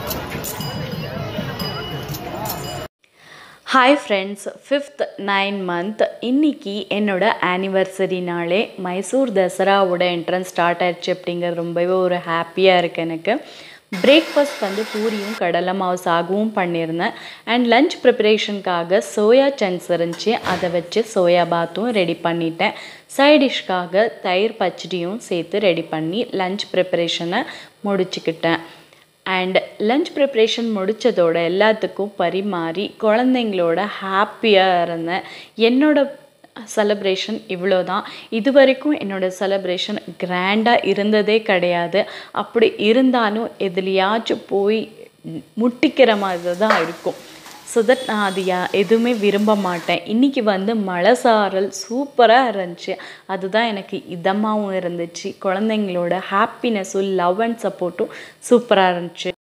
hi friends fifth nine month இன்னைக்கு என்னோட anniversary நாளே மைசூர் தசராவோட என்ட்ரன்ஸ் ஸ்டார்ட் ஆயிடுச்சு அப்படிங்கிறது ரொம்பவே ஒரு ஹாப்பியாக இருக்குது எனக்கு பிரேக்ஃபாஸ்ட் வந்து பூரியும் கடலை மாவு சாகவும் பண்ணியிருந்தேன் அண்ட் லஞ்ச் ப்ரிப்பரேஷனுக்காக சோயா சங்க்ஸ் இருந்துச்சு அதை வச்சு சோயா பாத்தும் ரெடி பண்ணிட்டேன் சைட் டிஷ்க்காக தயிர் பச்சடியும் சேர்த்து ரெடி பண்ணி லஞ்ச் ப்ரிப்பரேஷனை முடிச்சுக்கிட்டேன் அண்ட் லஞ்ச் ப்ரிப்ரேஷன் முடித்ததோட எல்லாத்துக்கும் பரிமாறி குழந்தைங்களோட ஹாப்பியாக இருந்தேன் என்னோட செலப்ரேஷன் இவ்வளோ தான் இது வரைக்கும் என்னோடய செலப்ரேஷன் கிராண்டாக இருந்ததே கிடையாது அப்படி இருந்தாலும் எதுலையாச்சும் போய் முட்டிக்கிற மாதிரி தான் இருக்கும் ஸோ தட் நான் அது யா எதுவுமே விரும்ப மாட்டேன் இன்றைக்கி வந்து மழை சாரல் சூப்பராக இருந்துச்சு அதுதான் எனக்கு இதமாகவும் இருந்துச்சு குழந்தைங்களோட ஹாப்பினஸும் லவ் அண்ட் சப்போர்ட்டும் சூப்பராக இருந்துச்சு